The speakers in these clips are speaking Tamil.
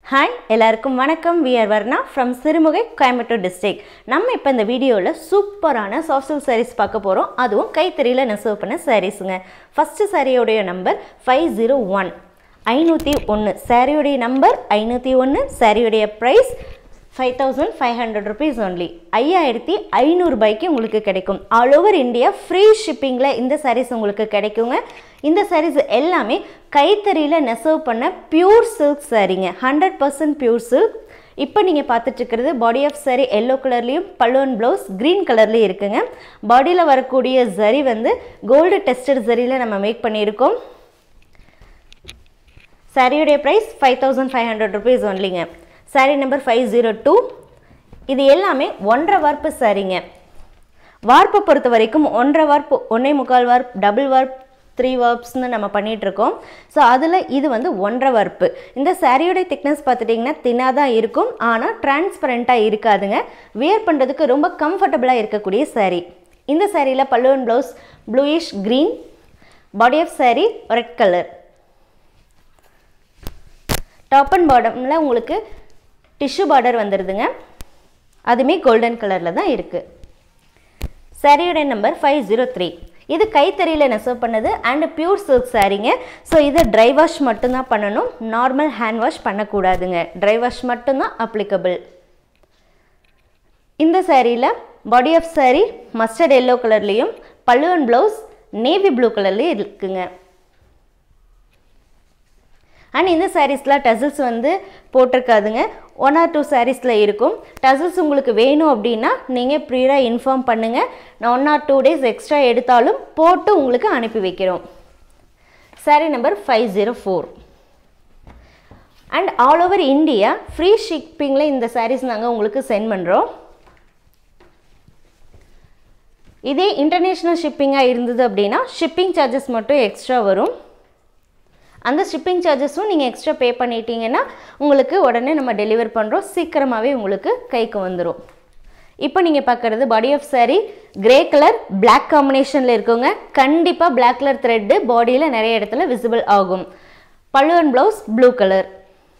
ஹாய் எல்லாருக்கும் வணக்கம் we are Varna from Sirumugai Coimbatore district நம்ம இப்போ இந்த வீடியோவில் சூப்பரான சாஃப்ட் சில்க் sarees பார்க்க போகிறோம் அதுவும் கைத்தறியில் நெசவு பண்ண சாரீஸுங்க ஃபஸ்ட்டு சாரியோடைய நம்பர் ஃபைவ் ஜீரோ ஒன் ஐநூற்றி ஒன்று சாரியோடைய நம்பர் ஐநூற்றி ஒன்று சாரியோடைய price five thousand five hundred rupees only ஐயாயிரத்தி ஐநூறுபாய்க்கு உங்களுக்கு கிடைக்கும் ஆல் ஓவர் இந்தியா ஃப்ரீ ஷிப்பிங்கில் இந்த sarees உங்களுக்கு கிடைக்குங்க இந்த sarees எல்லாமே கைத்தறியில் நெசவு பண்ண பியூர் சில்க் சாரீங்க ஹண்ட்ரட் பர்சன்ட் பியூர் சில்க் இப்போ நீங்கள் பார்த்துட்டு இருக்கிறது பாடி ஆஃப் saree எல்லோ கலர்லேயும் பல்லுவன் ப்ளவுஸ் க்ரீன் கலர்லேயும் இருக்குங்க பாடியில் வரக்கூடிய சரி வந்து கோல்டு டெஸ்டட் சரியில் நம்ம மேக் பண்ணியிருக்கோம் சாரியுடைய price five thousand five hundred rupees ஒன்லிங்க sari number five zero two இது எல்லாமே ஒன்றரை வார்ப்பு சாரிங்க வார்ப்பை பொறுத்த வரைக்கும் ஒன்றரை வார்ப்பு ஒன்றே முக்கால் வார்ப் டபுள் வார்ப் த்ரீ வார்ப்ஸ்னு நம்ம பண்ணிகிட்ருக்கோம் ஸோ அதில் இது வந்து ஒன்றரை வார்ப்பு இந்த சாரியோட திக்னஸ் பார்த்துட்டிங்கன்னா தின்னாக தான் இருக்கும் ஆனால் டிரான்ஸ்பரண்ட்டாக இருக்காதுங்க வியர் பண்ணுறதுக்கு ரொம்ப கம்ஃபர்டபுளாக இருக்கக்கூடிய saree இந்த சாரியில் pallu and blouse bluish green body of saree red colour top and பாட்டமில் உங்களுக்கு டிஷ்யூ பார்டர் வந்துடுதுங்க அதுவுமே கோல்டன் கலரில் தான் இருக்குது சாரியோட நம்பர் ஃபைவ் ஜீரோ த்ரீ இது கைத்தறியில் நெசவு பண்ணது அண்ட் பியூர் சில்க் சாரீங்க ஸோ இதை ட்ரை வாஷ் மட்டும்தான் பண்ணணும் நார்மல் ஹேண்ட் வாஷ் பண்ணக்கூடாதுங்க ட்ரை வாஷ் மட்டும்தான் அப்ளிகபிள் இந்த சாரியில் body of saree mustard yellow கலர்லேயும் பல்லுவன் ப்ளவுஸ் நேவி ப்ளூ கலர்லேயும் இருக்குங்க அண்ட் இந்த சாரீஸில் டசில்ஸ் வந்து போட்டிருக்காதுங்க ஒன் ஆர் டூ சாரீஸில் இருக்கும் டசில்ஸ் உங்களுக்கு வேணும் அப்படின்னா நீங்கள் ப்ரீராக இன்ஃபார்ம் பண்ணுங்கள் நான் one or two days extra எடுத்தாலும் போட்டு உங்களுக்கு அனுப்பி வைக்கிறோம் sari number five zero four and all over India free ஷிப்பிங்கில் இந்த சாரீஸ் நாங்கள் உங்களுக்கு சென்ட் பண்ணுறோம் இதே இன்டர்நேஷ்னல் ஷிப்பிங்காக இருந்தது அப்படின்னா ஷிப்பிங் சார்ஜஸ் மட்டும் எக்ஸ்ட்ரா வரும் அந்த ஷிப்பிங் சார்ஜஸும் நீங்கள் எக்ஸ்ட்ரா பே பண்ணிட்டீங்கன்னா உங்களுக்கு உடனே நம்ம டெலிவர் பண்ணுறோம் சீக்கிரமாகவே உங்களுக்கு கைக்கு வந்துடும் இப்போ நீங்கள் பார்க்குறது body of saree grey colour Black காம்பினேஷனில் இருக்குங்க கண்டிப்பாக Black கலர் த்ரெட்டு பாடியில் நிறைய இடத்துல விசிபிள் ஆகும் pallu and blouse blue colour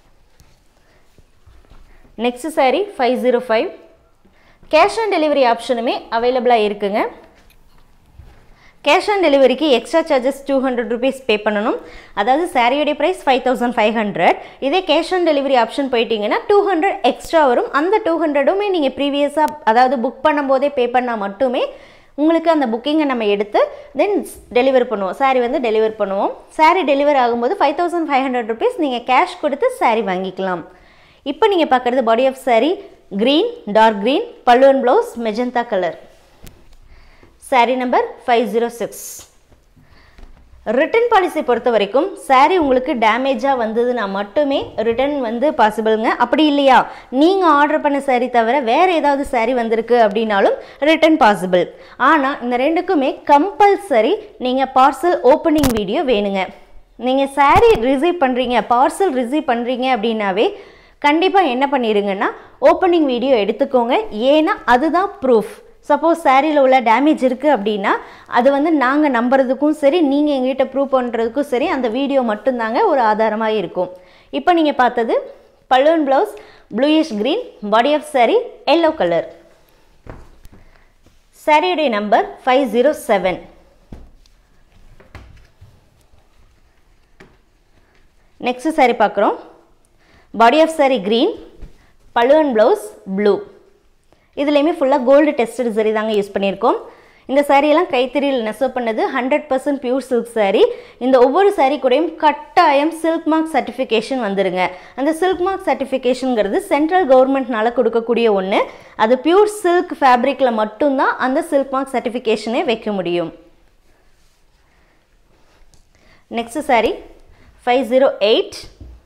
next saree five zero five cash on delivery ஆப்ஷனுமே அவைலபிளாக இருக்குங்க கேஷ் ஆன் டெலிவரிக்கு extra charges two hundred rupees pay பண்ணணும் அதாவது சாரியோடைய price five thousand five hundred இதே கேஷ் ஆன் டெலிவரி ஆப்ஷன் போயிட்டீங்கன்னா டூ ஹண்ட்ரட் எக்ஸ்ட்ரா வரும் அந்த டூ ஹண்ட்ரடுமே நீங்கள் ப்ரீவியஸாக அதாவது புக் பண்ணும்போதே பே பண்ணால் மட்டுமே உங்களுக்கு அந்த புக்கிங்கை நம்ம எடுத்து தென் டெலிவர் பண்ணுவோம் சாரீ வந்து டெலிவர் பண்ணுவோம் சாரீ டெலிவர் ஆகும்போது five thousand five hundred rupees நீங்கள் கேஷ் கொடுத்து சாரீ வாங்கிக்கலாம் இப்போ நீங்கள் பார்க்குறது body of saree green dark green pallu and blouse magenta colour sari number five zero six return policy பொறுத்த வரைக்கும் சாரீ உங்களுக்கு டேமேஜாக வந்ததுன்னா மட்டுமே ரிட்டர்ன் வந்து பாசிபிளுங்க அப்படி இல்லையா நீங்கள் ஆர்டர் பண்ண சாரீ தவிர வேறு ஏதாவது சாரீ வந்திருக்கு அப்படின்னாலும் ரிட்டர்ன் பாசிபிள் ஆனால் இந்த ரெண்டுக்குமே கம்பல்சரி நீங்கள் பார்சல் ஓப்பனிங் வீடியோ வேணுங்க நீங்கள் சாரீ ரிசீவ் பண்ணுறீங்க பார்சல் ரிசீவ் பண்ணுறீங்க அப்படின்னாவே கண்டிப்பாக என்ன பண்ணிடுங்கன்னா ஓப்பனிங் வீடியோ எடுத்துக்கோங்க ஏன்னா அதுதான் ப்ரூஃப் சப்போஸ் சாரியில் உள்ள டேமேஜ் இருக்குது அப்படின்னா அது வந்து நாங்கள் நம்புறதுக்கும் சரி நீங்கள் எங்ககிட்ட ப்ரூவ் பண்ணுறதுக்கும் சரி அந்த வீடியோ மட்டும்தாங்க ஒரு ஆதாரமாக இருக்கும் இப்போ நீங்கள் பார்த்தது pallu and blouse bluish green body of saree yellow colour சாரியுடைய number five zero seven next saree பார்க்குறோம் body of saree green pallu and blouse blue இதுலேயுமே ஃபுல்லாக கோல்டு டெஸ்டட் சரி தாங்க யூஸ் பண்ணியிருக்கோம் இந்த சாரியெல்லாம் கைத்தறியில் நெசவு பண்ணது hundred percent pure silk saree இந்த ஒவ்வொரு saree கூடயும் கட்டாயம் சில்க் மார்க் சர்டிஃபிகேஷன் வந்துருங்க அந்த சில்க் மார்க் சர்டிஃபிகேஷனுங்கிறது சென்ட்ரல் கவர்மெண்ட்னால கொடுக்கக்கூடிய ஒன்று அது பியூர் சில்க் ஃபேப்ரிக்கில் மட்டும்தான் அந்த சில்க் மார்க் சர்டிஃபிகேஷனே வைக்க முடியும் next saree five zero eight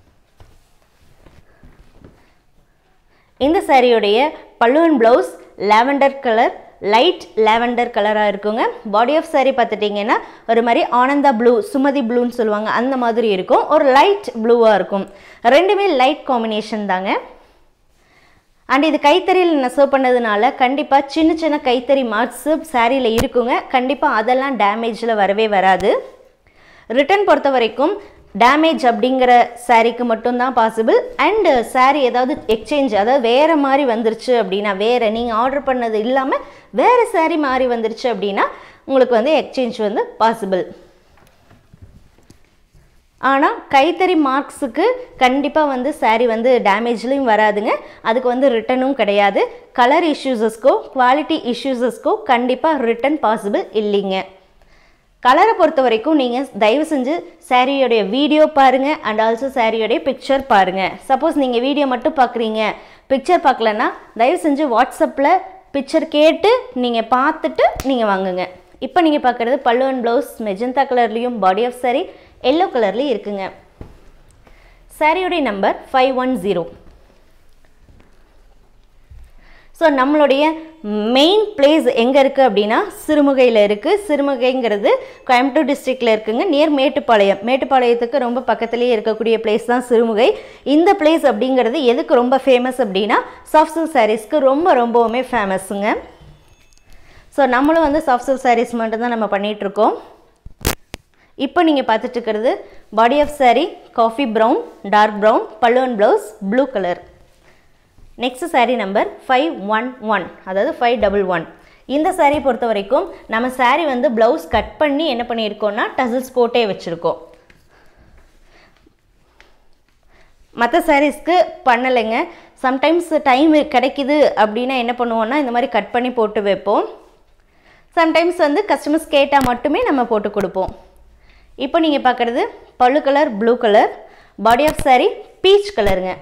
இந்த சாரியுடைய pallu and blouse lavender colour light lavender கலராக இருக்குங்க பாடி ஆஃப் saree பார்த்துட்டிங்கன்னா ஒரு மாதிரி ஆனந்தா ப்ளூ சுமதி ப்ளூன்னு சொல்லுவாங்க அந்த மாதிரி இருக்கும் ஒரு லைட் ப்ளூவாக இருக்கும் ரெண்டுமே லைட் காம்பினேஷன் தாங்க அண்ட் இது கைத்தறியில் நெசவு பண்ணதுனால கண்டிப்பாக சின்ன சின்ன கைத்தறி மார்க்ஸு சாரியில் இருக்குங்க கண்டிப்பாக அதெல்லாம் டேமேஜில் வரவே வராது ரிட்டன் பொறுத்த வரைக்கும் டேமேஜ் அப்படிங்கிற சாரீக்கு மட்டும்தான் பாசிபிள் அண்டு saree ஏதாவது எக்ஸ்சேஞ்ச் அதாவது வேறு மாதிரி வந்துருச்சு அப்படின்னா வேறு நீங்கள் ஆர்டர் பண்ணது இல்லாமல் வேறு saree மாறி வந்துருச்சு அப்படின்னா உங்களுக்கு வந்து எக்ஸ்சேஞ்ச் வந்து பாசிபிள் ஆனால் கைத்தறி மார்க்ஸுக்கு கண்டிப்பாக வந்து saree வந்து டேமேஜ்லேயும் வராதுங்க அதுக்கு வந்து ரிட்டனும் கிடையாது கலர் இஷ்யூஸஸ்க்கோ குவாலிட்டி இஷ்யூஸஸ்க்கோ கண்டிப்பாக ரிட்டன் பாசிபிள் இல்லைங்க கலரை பொறுத்த வரைக்கும் நீங்கள் தயவு செஞ்சு சாரியோடைய வீடியோ பாருங்கள் அண்ட் ஆல்சோ சாரியோடைய பிக்சர் பாருங்கள் சப்போஸ் நீங்கள் வீடியோ மட்டும் பார்க்குறீங்க பிக்சர் பார்க்கலன்னா தயவு செஞ்சு வாட்ஸ்அப்பில் பிக்சர் கேட்டு நீங்கள் பார்த்துட்டு நீங்கள் வாங்குங்க இப்போ நீங்கள் பார்க்குறது பல்லு அண்ட் ப்ளவுஸ் மெஜந்தா கலர்லேயும் பாடி ஆஃப் saree எல்லோ கலர்லேயும் இருக்குங்க சாரியோடைய number five one zero so நம்மளுடைய மெயின் பிளேஸ் எங்கே இருக்குது அப்படின்னா சிறுமுகையில் இருக்குது சிறுமுகைங்கிறது கோயம்புத்தூர் டிஸ்ட்ரிக்டில் இருக்குங்க நியர் மேட்டுப்பாளையம் மேட்டுப்பாளையத்துக்கு ரொம்ப பக்கத்துலேயே இருக்கக்கூடிய பிளேஸ் தான் சிறுமுகை இந்த பிளேஸ் அப்படிங்கிறது எதுக்கு ரொம்ப ஃபேமஸ் அப்படின்னா சாஃப்ட் சில்க் சாரீஸ்க்கு ரொம்ப ரொம்பவுமே ஃபேமஸுங்க ஸோ நம்மளும் வந்து சாஃப்ட் சில்க் சாரீஸ் மட்டும்தான் நம்ம பண்ணிகிட்ருக்கோம் இப்போ நீங்கள் பார்த்துட்டு இருக்கிறது body of saree coffee brown dark brown pallu and blouse blue colour next saree number five one one அதாவது ஃபைவ் டபுள் ஒன் இந்த saree பொறுத்த வரைக்கும் நம்ம saree வந்து ப்ளவுஸ் கட் பண்ணி என்ன பண்ணியிருக்கோம்னா டசில்ஸ் போட்டே வச்சுருக்கோம் மற்ற சாரீஸ்க்கு பண்ணலைங்க சம்டைம்ஸ் டைம் கிடைக்குது அப்படின்னா என்ன பண்ணுவோம்னா இந்த மாதிரி கட் பண்ணி போட்டு வைப்போம் சம்டைம்ஸ் வந்து கஸ்டமர்ஸ் கேட்டால் மட்டுமே நம்ம போட்டு கொடுப்போம் இப்போ நீங்கள் பார்க்குறது pallu colour blue colour body of saree peach கலருங்க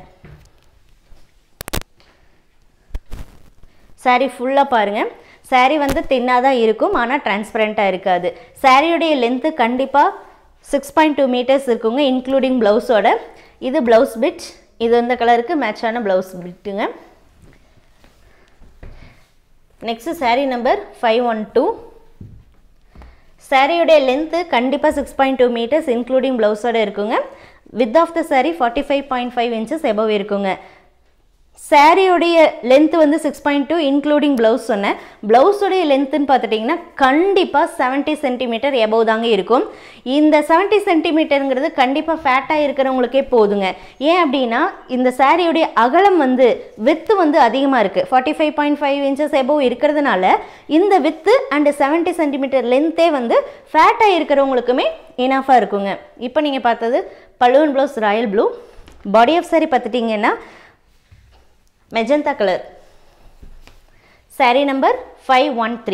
saree ஃபுல்லாக பாருங்கள் saree வந்து தின்னாக தான் இருக்கும் ஆனால் டிரான்ஸ்பரண்ட்டாக இருக்காது சாரியுடைய லென்த்து கண்டிப்பாக சிக்ஸ் பாயிண்ட் டூ மீட்டர்ஸ் இருக்குங்க இன்க்ளூடிங் ப்ளவுஸோட இது ப்ளவுஸ் பிட் இது இந்த கலருக்கு மேட்சான ப்ளவுஸ் பிட்டுங்க next saree number five one two சாரியோடைய லென்த்து கண்டிப்பாக six point two metres including ப்ளவுஸோட இருக்குங்க width of the saree forty five point five inches above இருக்குங்க சாரியோடைய லென்த் வந்து six point two including blouse சொன்னேன் ப்ளவுஸோடைய லென்த்துன்னு பார்த்துட்டிங்கன்னா கண்டிப்பாக செவன்ட்டி சென்டிமீட்டர் எபவ் தாங்க இருக்கும் இந்த செவன்ட்டி சென்டிமீட்டருங்கிறது கண்டிப்பாக ஃபேட்டாக இருக்கிறவங்களுக்கே போதுங்க ஏன் அப்படின்னா இந்த சாரியோடைய அகலம் வந்து வித்து வந்து அதிகமாக இருக்குது forty five point five inches above இருக்கிறதுனால இந்த வித்து அண்டு செவன்ட்டி சென்டிமீட்டர் லென்த்தே வந்து ஃபேட்டாக இருக்கிறவங்களுக்குமே இனஃபாக இருக்குங்க இப்போ நீங்கள் பார்த்தது pallu and blouse royal blue body of sari பார்த்துட்டிங்கன்னா magenta colour saree number five one three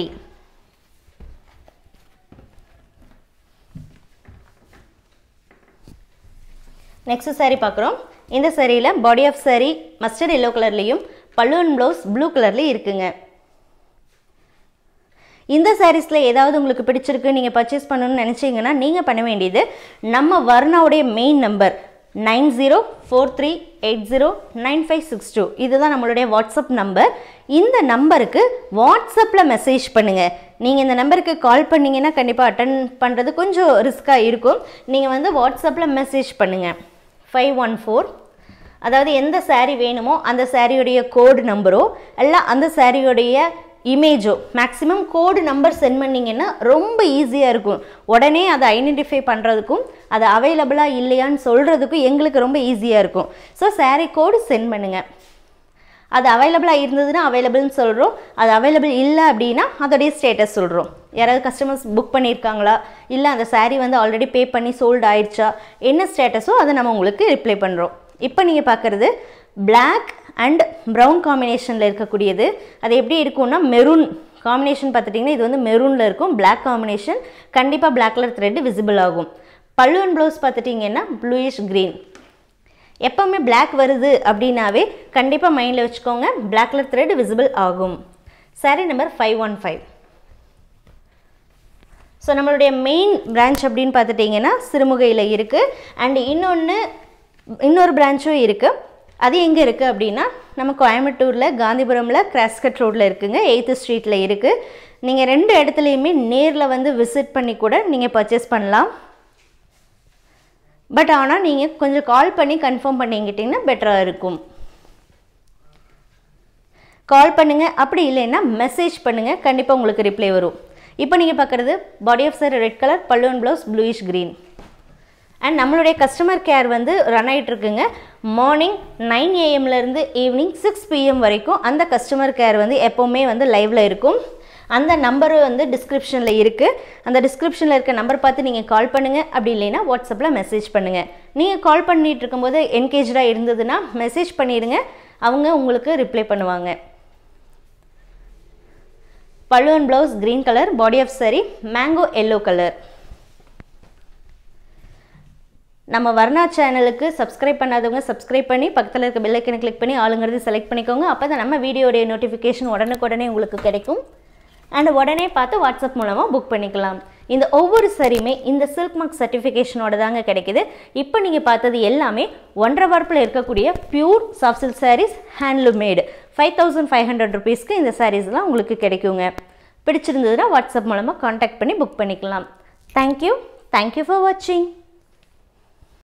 next saree பார்க்குறோம் இந்த சாரியில் body of saree mustard yellow கலர்லேயும் பல்லுவன் ப்ளவுஸ் ப்ளூ கலர்லேயும் இருக்குங்க இந்த சாரீஸில் ஏதாவது உங்களுக்கு பிடிச்சிருக்கு நீங்கள் பர்ச்சேஸ் பண்ணணும்னு நினச்சிங்கன்னா நீங்கள் பண்ண வேண்டியது நம்ம வர்ணாவுடைய main number nine zero four three eight zero nine five six two இதுதான் நம்மளுடைய வாட்ஸ்அப் நம்பர் இந்த நம்பருக்கு வாட்ஸ்அப்பில் மெசேஜ் பண்ணுங்கள் நீங்கள் இந்த நம்பருக்கு கால் பண்ணிங்கன்னா கண்டிப்பாக அட்டன் பண்ணுறது கொஞ்சம் ரிஸ்க்காக இருக்கும் நீங்கள் வந்து வாட்ஸ்அப்பில் மெசேஜ் பண்ணுங்கள் ஃபைவ் ஒன் ஃபோர் அதாவது எந்த saree வேணுமோ அந்த சாரியுடைய கோடு நம்பரோ இல்லை அந்த சாரியுடைய இமேஜோ மேக்ஸிமம் கோடு நம்பர் சென்ட் பண்ணிங்கன்னா ரொம்ப ஈஸியாக இருக்கும் உடனே அதை ஐடென்டிஃபை பண்ணுறதுக்கும் அது அவைலபிளாக இல்லையான்னு சொல்கிறதுக்கும் எங்களுக்கு ரொம்ப ஈஸியாக இருக்கும் ஸோ saree கோடு சென்ட் பண்ணுங்கள் அது அவைலபிளாக இருந்ததுன்னா அவைலபிள்னு சொல்கிறோம் அது அவைலபிள் இல்லை அப்படின்னா அதோடைய ஸ்டேட்டஸ் சொல்கிறோம் யாராவது கஸ்டமர்ஸ் புக் பண்ணியிருக்காங்களா இல்லை அந்த saree வந்து ஆல்ரெடி பே பண்ணி சோல்டு ஆயிடுச்சா என்ன ஸ்டேட்டஸோ அதை நம்ம உங்களுக்கு ரிப்ளை பண்ணுறோம் இப்போ நீங்கள் பார்க்குறது Black அண்ட் ப்ரௌன் காம்பினேஷனில் இருக்கக்கூடியது அது எப்படி இருக்கும்னா மெரூன் காம்பினேஷன் பார்த்துட்டிங்கன்னா இது வந்து மெரூனில் இருக்கும் Black காம்பினேஷன் கண்டிப்பாக Black கலர் த்ரெட் விசிபிள் ஆகும் பல்லு அண்ட் ப்ளவுஸ் பார்த்துட்டிங்கன்னா ப்ளூயிஷ் க்ரீன் எப்போவுமே Black வருது அப்படின்னாவே கண்டிப்பாக மைண்டில் வச்சுக்கோங்க Black கலர் த்ரெட் விசிபிள் ஆகும் saree number five one five so நம்மளுடைய மெயின் பிரான்ச் அப்படின்னு பார்த்துட்டிங்கன்னா சிறுமுகையில் இருக்குது அண்ட் இன்னொன்று இன்னொரு பிரான்ச்சும் இருக்குது அது எங்கே இருக்குது அப்படின்னா நம்ம கோயம்புத்தூரில் காந்திபுரமில் கிராஸ்கட் ரோட்டில் இருக்குங்க எயித்து ஸ்ட்ரீட்டில் இருக்குது நீங்கள் ரெண்டு இடத்துலையுமே நேரில் வந்து விசிட் பண்ணி கூட நீங்கள் பர்ச்சேஸ் பண்ணலாம் பட் ஆனால் நீங்கள் கொஞ்சம் கால் பண்ணி கன்ஃபார்ம் பண்ணிக்கிட்டிங்கன்னா பெட்டராக இருக்கும் கால் பண்ணுங்கள் அப்படி இல்லைன்னா மெசேஜ் பண்ணுங்கள் கண்டிப்பாக உங்களுக்கு ரிப்ளை வரும் இப்போ நீங்கள் பார்க்குறது பாடி ஆஃப் சார் red colour pallu and blouse bluish green and நம்மளுடைய கஸ்டமர் கேர் வந்து ரன் ஆகிட்டு இருக்குங்க மார்னிங் நைன் ஏஎம்லேருந்து ஈவினிங் சிக்ஸ் பிஎம் வரைக்கும் அந்த கஸ்டமர் கேர் வந்து எப்போவுமே வந்து லைவில் இருக்கும் அந்த நம்பரு வந்து டிஸ்கிரிப்ஷனில் இருக்குது அந்த டிஸ்கிரிப்ஷனில் இருக்க நம்பர் பார்த்து நீங்கள் கால் பண்ணுங்கள் அப்படி இல்லைன்னா வாட்ஸ்அப்பில் மெசேஜ் பண்ணுங்கள் நீங்கள் கால் பண்ணிட்டு இருக்கும்போது என்கேஜாக இருந்ததுன்னா மெசேஜ் பண்ணிடுங்க அவங்க உங்களுக்கு ரிப்ளை பண்ணுவாங்க pallu and blouse green colour body of sari mango yellow colour நம்ம வர்ணா சேனலுக்கு சப்ஸ்கிரைப் பண்ணாதவங்க சப்ஸ்கிரைப் பண்ணி பக்கத்தில் இருக்க பெல்லைக்கனை கிளிக் பண்ணி ஆளுங்கிறது செலக்ட் பண்ணிக்கோங்க அப்போ தான் நம்ம வீடியோடைய நோட்டிஃபிகேஷன் உடனுக்குடனே உங்களுக்கு கிடைக்கும் அண்ட் உடனே பார்த்து வாட்ஸ்அப் மூலமாக புக் பண்ணிக்கலாம் இந்த ஒவ்வொரு சரியுமே இந்த சில்க் மார்க் சர்டிஃபிகேஷனோட தாங்க கிடைக்குது இப்போ நீங்கள் பார்த்தது எல்லாமே ஒன்றரை வார்ப்பில் இருக்கக்கூடிய pure soft silk saris handloom made five thousand five hundred ருபீஸ்க்கு இந்த சாரீஸ்லாம் உங்களுக்கு கிடைக்குங்க பிடிச்சிருந்ததுன்னா வாட்ஸ்அப் மூலமாக காண்டாக்ட் பண்ணி புக் பண்ணிக்கலாம் தேங்க்யூ தேங்க்யூ ஃபார் வாட்சிங்